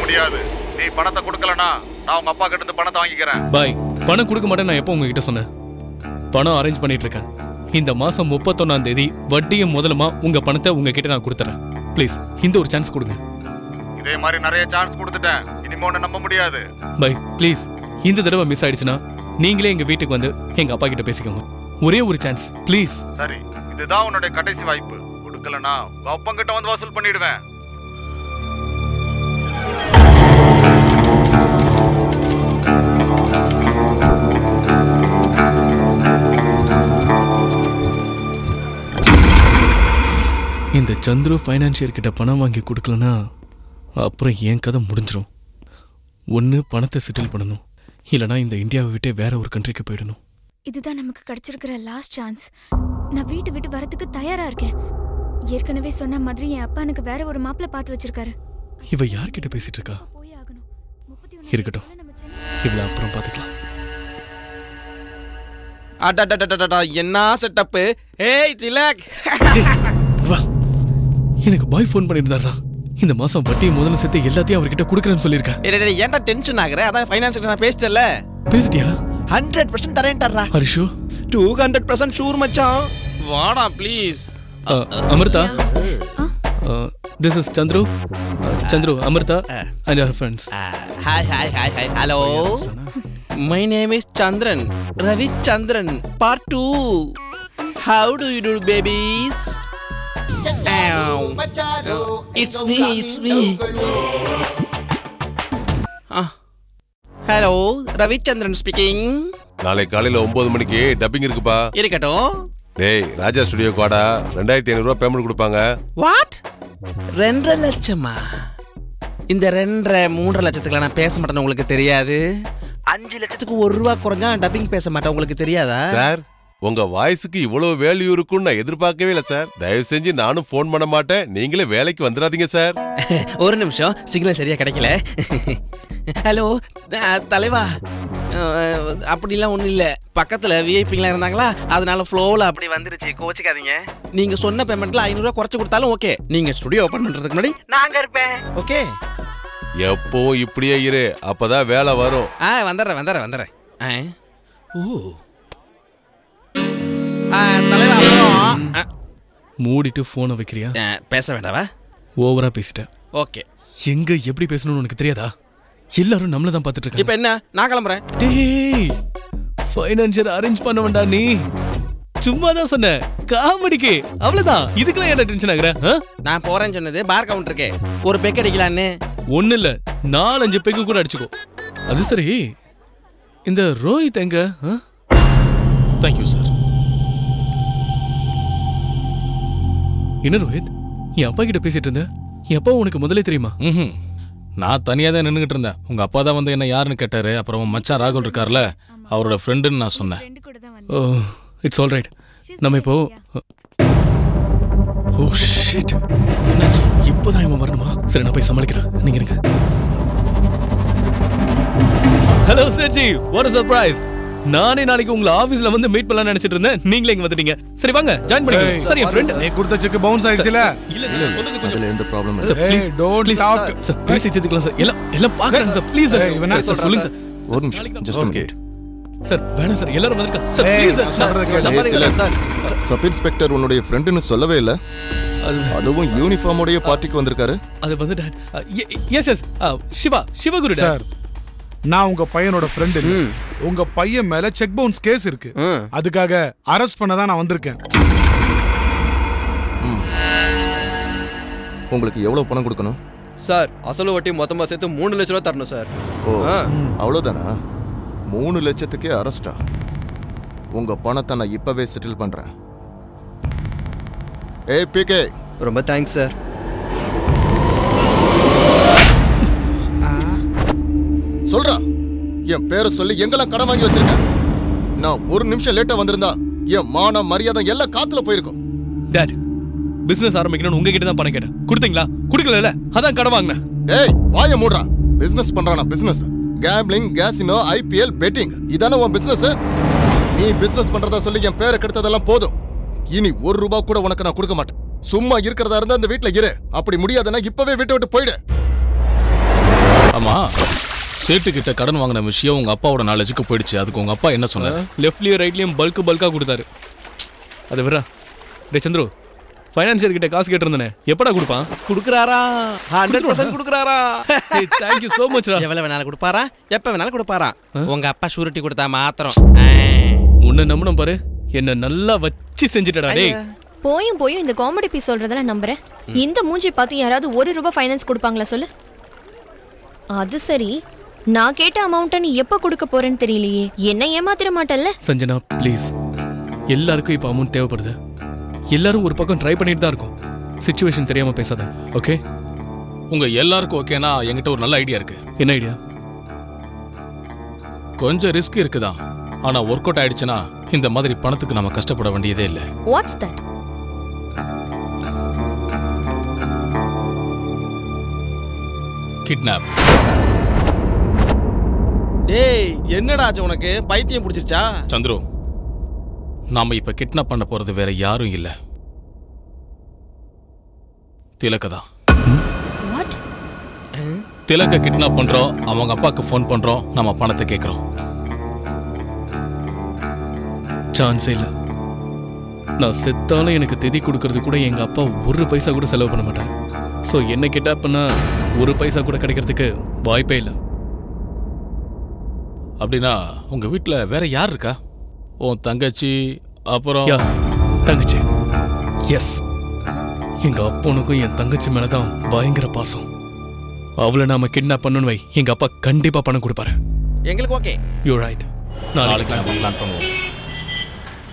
முடியாது நீ பணத்தை கொடுக்கலனா நான் உங்க அப்பா கிட்ட இருந்து பணத்தை வாங்கிக்கிறேன் பாய் பணம் கொடுக்க மாட்டேன் நான் எப்போ உங்ககிட்ட சொன்னேன் பணம் அரேஞ்ச் பண்ணிட்டு இருக்கேன் இந்த மாசம் முப்பத்தொன்னாம் தேதி வட்டியும் முதலுமா உங்க பணத்தை உங்ககிட்ட நான் கொடுத்துறேன் ப்ளீஸ் இந்த ஒரு சான்ஸ் கொடுங்க இதே மாதிரி நிறைய சான்ஸ் கொடுத்துட்டேன் இனிமே ஒண்ணு நம்ப முடியாது பாய் ப்ளீஸ் இந்த தடவை மிஸ் ஆயிடுச்சுன்னா நீங்களே எங்க வீட்டுக்கு வந்து எங்க அப்பா கிட்ட பேசிக்கோங்க ஒரே ஒரு சான்ஸ் ப்ளீஸ் சரி இதுதான் உன்னுடைய கடைசி வாய்ப்பு கொடுக்கலனா உங்க அப்பங்கிட்ட வந்து வசூல் பண்ணிடுவேன் இந்த சந்துரு ஃபைனான்சியர் கிட்ட பணம் வாங்கி கொடுக்கலனா அப்புறம் என் கதை முடிஞ்சிரும் ஒன்று பணத்தை செட்டில் பண்ணணும் இல்லைனா இந்த இந்தியாவை விட்டே வேற ஒரு கண்ட்ரிக்கு போயிடணும் இதுதான் நமக்கு கிடைச்சிருக்கிற லாஸ்ட் சான்ஸ் நான் வீட்டு விட்டு வரதுக்கு தயாரா இருக்கேன் ஏற்கனவே சொன்ன மாதிரி என் அப்பா எனக்கு வேற ஒரு மாப்பிள்ளை பார்த்து வச்சிருக்காரு இவ யார்கிட்ட பேசிட்டு இருக்கா போய் ஆகணும் இருக்கட்டும் இவ்வளோ அப்புறம் பார்த்துக்கலாம் அடடடடடடா என்ன செட்டப்பு ஏய் திலக் வா எனக்கு பாய் ஃபோன் பண்ணியிருந்தாரா இந்த மாசம் வட்டி முதல்ல சேர்த்து எல்லாத்தையும் அவர்கிட்ட கொடுக்குறேன்னு சொல்லியிருக்கேன் டேய், டேய், டேய், ஏன்டா டென்ஷன் ஆகுற அதான் ஃபைனான்ஸ் நான் பேசிட்டல பேசிட்டியா ஹண்ட்ரட் பர்சன்ட் தரேன்டா Harish two hundred percent sure மச்சான் வாடா please Amrita this is Chandru Chandru Amrita and our friends hi hi hi hi hello my name is Chandran Ravi Chandran part two how do you do babies it's me it's me hello Ravichandran speaking நாளை காலையில ஒன்பது மணிக்கு dubbing இருக்குப்பா இருக்கட்டும் டேய் ராஜா studio வாடா ரெண்டாயிரத்தி ஐநூறுரூவா பேமெண்ட் கொடுப்பாங்க வாட் ரெண்டரை லட்சமா இந்த ரெண்டரை மூன்றரை லட்சத்துக்குலாம் நான் பேச மாட்டேன்னு உங்களுக்கு தெரியாது அஞ்சு லட்சத்துக்கு ஒரு ரூபா குறைஞ்சா டப்பிங் பேச மாட்டேன் உங்களுக்கு தெரியாதா சார் உங்க வாய்ஸுக்கு இவ்வளவு வேல்யூ இருக்கும்னு நான் எதிர்பார்க்கவே இல்லை சார் தயவு செஞ்சு நானும் ஃபோன் பண்ண மாட்டேன் நீங்களே வேலைக்கு வந்துடாதீங்க சார் ஒரு நிமிஷம் சிக்னல் சரியா கிடைக்கல ஹலோ தலைவா அஹ், அப்படிலாம் ஒன்றும் இல்லை பக்கத்தில் விஐபிங்களாம் இருந்தாங்களா அதனால ஃப்ளோவில் அப்படி வந்துருச்சு கோச்சிக்காதீங்க நீங்கள் சொன்ன பேமெண்ட்டில் ஐநூறுரூவா குறைச்சி கொடுத்தாலும் ஓகே நீங்கள் ஸ்டுடியோ ஓப்பன் பண்ணுறதுக்கு முன்னாடி நாங்கள் இருப்பேன் ஓகே எப்பவும் இப்படியே இரு அப்பதான் வேலை வரும் ஆ வந்துடுறேன் வந்துடுறேன் வந்துடுறேன் ஆ ஓ ஆ, தலைவா அப்புறம் ஆ, மூடிட்டு ஃபோனை வைக்கிறியா ஆ, பேச வேண்டாவா ஓவரா பேசிட்டேன் ஓகே எங்க எப்படி பேசணும்னு உனக்கு தெரியாதா எல்லாரும் நம்மள தான் பார்த்துட்டு இருக்காங்க இப்போ என்ன நான் கிளம்புறேன் டேய் ஃபைனான்சியர் அரேஞ்ச் பண்ண வேண்டாம் நீ சும்மா தான் சொன்னேன் காமெடிக்கு அவ்வளவுதான் இதுக்கெல்லாம் என்ன டென்ஷன் ஆகுற ஆ? நான் போறேன்னு சொன்னது பார் கவுண்டருக்கு ஒரு பெக் அடிக்கலான்னு ஒண்ணு இல்ல நாலஞ்சு பெக்கு கூட அடிச்சுக்கோ அது சரி இந்த ரோஹித் எங்க தேங்க்யூ சார் என்ன ரோஹித் என் அப்பா கிட்ட பேசிட்டு இருந்த என் அப்பா உனக்கு முதல்ல தெரியுமா ம்ஹும். நான் தனியாக தான் நின்றுகிட்டு இருந்தேன் உங்க அப்பா தான் வந்து என்ன யாருன்னு கேட்டாரு அப்புறம் உன் மச்சான் ராகுல் இருக்கார்ல அவரோட ஃப்ரெண்டுன்னு நான் சொன்னேன் ஓ இட்ஸ் ஆல் ரைட் நம்ம இப்போ ஓ ஷிட் என்னாச்சு இப்போதான் இவன் வரணுமா சரி நான் போய் சமாளிக்கிறேன் நீங்க இருங்க ஹலோ சர்ஜி வாட் சர்ப்ரைஸ் நானே நாளைக்கு உங்களை ஆபீஸ்ல வந்து மீட் பண்ணலாம்னு நினைச்சிட்டு இருந்தேன் நீங்களே இங்க வந்துட்டீங்க சரி வாங்க ஜாயின் பண்ணிக்கோங்க சரி என் ஃப்ரெண்ட் நீ கொடுத்த செக் பவுன்ஸ் ஆயிடுச்சுல இல்ல இல்ல சொல்றது கொஞ்சம் அதுல எந்த problem sir please don't please talk sir please எடுத்துக்கலாம் சார் எல்லாம் எல்லாம் பார்க்கறாங்க சார் ப்ளீஸ் சார் ஏய், இவன் என்ன சார், சொல்லுங்க சார் ஒரு நிமிஷம் ஜஸ்ட் மினிட் சார் வேணாம் சார் எல்லாரும் வந்திருக்காங்க சார் ஏய், ப்ளீஸ் நான் சொல்றதை கேளு. சார் சப் இன்ஸ்பெக்டர் உன்னுடைய ஃப்ரெண்டுன்னு சொல்லவே இல்ல அது அதுவும் யூனிஃபார்மோடைய பார்ட்டிக்கு வந்திருக்காரு அது வந்து dad, uh, ye- yes yes uh, Siva Sivaguru dad. Sir நான் உங்க பையனோட ஃப்ரெண்டு உங்க பையன் மேல செக் பவுன்ஸ் கேஸ் இருக்கு அதுக்காக அரெஸ்ட் பண்ண தான் நான் வந்திருக்கேன் உங்களுக்கு எவ்வளவு பணம் கொடுக்கணும் சார் அசலு வட்டி மொத்தமாக சேர்த்து மூணு லட்ச ரூபா தரணும் சார் ஓ அவ்வளவுதானா மூணு லட்சத்துக்கே அரெஸ்டா உங்க பணத்தை நான் இப்பவே செட்டில் பண்றேன் ஏய் பிகே ரொம்ப தேங்க்ஸ் சார் சொல்றா என் பேரை சொல்லி எங்கெல்லாம் கடன் வாங்கி வச்சிருக்க நான் ஒரு நிமிஷம் லேட்டா வந்திருந்தா என் மான மரியாதை எல்லாம் காத்துல போயிருக்கும் Dad, business ஆரம்பிக்கணும்னு உங்ககிட்ட தான் பணம் கேட்டேன் கொடுத்தீங்களா கொடுக்கல அதான் கடன் வாங்கினேன் டேய் வாய மூடுறா பிசினஸ் பண்றானா business gambling casino IPL betting இதானே உன் பிசினஸ் நீ பிசினஸ் பண்றதா சொல்லி என் பேரை கெடுத்ததெல்லாம் போதும் இனி ஒரு ரூபா கூட உனக்கு நான் கொடுக்க மாட்டேன் சும்மா இருக்கிறதா இருந்தா அந்த வீட்ல இரு அப்படி முடியாதுன்னா இப்பவே வீட்டை விட்டு போயிடு ஆமா சேட்டு கிட்ட கடன் வாங்கின விஷயம் உங்க அப்பாவோட நாலேஜுக்கு போயிடுச்சு அதுக்கு உங்க அப்பா என்ன சொன்னாரு லெஃப்ட்லயும் ரைட்லயும் பல்க் பல்கா கொடுத்தாரு அது விரா டே சந்துரு ஃபைனான்சியர் கிட்ட காசு கேட்டிருந்தனே எப்படா கொடுப்பான் குடுக்குறாரா ஹண்ட்ரட் பர்சன்ட் குடுக்குறாரா தேங்க்யூ ஸோ மச் ரா எவ்வளவு வேணாலும் கொடுப்பாரா எப்ப வேணாலும் கொடுப்பாரா உங்க அப்பா ஷூரிட்டி கொடுத்தா மாத்திரம் உன்னை நம்பணும் பாரு என்ன நல்லா வச்சு செஞ்சுட்டடா டேய் போயும் போயும் இந்த காமெடி பீஸ் சொல்றதெல்லாம் நம்புறேன் இந்த மூஞ்சி பார்த்து யாராவது ஒரு ரூபாய் ஃபைனான்ஸ் கொடுப்பாங்களா சொல்லு அது சரி நான் கேட்ட அமௌண்ட்டை நீ எப்போ கொடுக்க போறேன்னு தெரியலையே என்ன ஏமாத்திர மாட்டல்ல சஞ்சனா ப்ளீஸ் எல்லாருக்கும் இப்போ அமௌண்ட் தேவைப்படுது எல்லாரும் ஒரு பக்கம் ட்ரை பண்ணிட்டு தான் இருக்கோம் சுச்சுவேஷன் தெரியாம பேசாத ஓகே உங்க எல்லாருக்கும் ஓகேனா என்கிட்ட ஒரு நல்ல ஐடியா இருக்கு என்ன ஐடியா கொஞ்சம் ரிஸ்க் இருக்குதான் ஆனா ஒர்க் அவுட் ஆயிடுச்சுன்னா இந்த மாதிரி பணத்துக்கு நாம கஷ்டப்பட வேண்டியதே இல்லை வாட்ஸ் தட் கிட்னாப் டேய் என்னடா ஆச்சு உனக்கு பைத்தியம் பிடிச்சிருச்சா சந்துரு நாம இப்ப கிட்னாப் பண்ண போறது வேற யாரும் இல்ல திலக்க தான் வாட் திலக்க கிட்னாப் பண்றோம் அவங்க அப்பாவுக்கு ஃபோன் பண்றோம் நம்ம பணத்தை கேட்கறோம் சான்ஸே இல்லை நான் செத்தாலும் எனக்கு திதி கொடுக்கறது கூட எங்க அப்பா ஒரு பைசா கூட செலவு பண்ண மாட்டாரு ஸோ என்ன கேட்டா பண்ணா ஒரு பைசா கூட கிடைக்கிறதுக்கு வாய்ப்பே இல்லை அப்படின்னா உங்க வீட்ல வேற யார் இருக்கா உன் தங்கச்சி அப்புறம் யா தங்கச்சி எஸ் எங்க அப்பனுக்கும் என் தங்கச்சி மேலதான் பயங்கர பாசம் அவளை நாம கிட்னாப் பண்ணணும் வை எங்க அப்பா கண்டிப்பா பணம் கொடுப்பாரு எங்களுக்கு ஓகே யூ ரைட் நாளைக்கு நாம பிளான் பண்ணுவோம்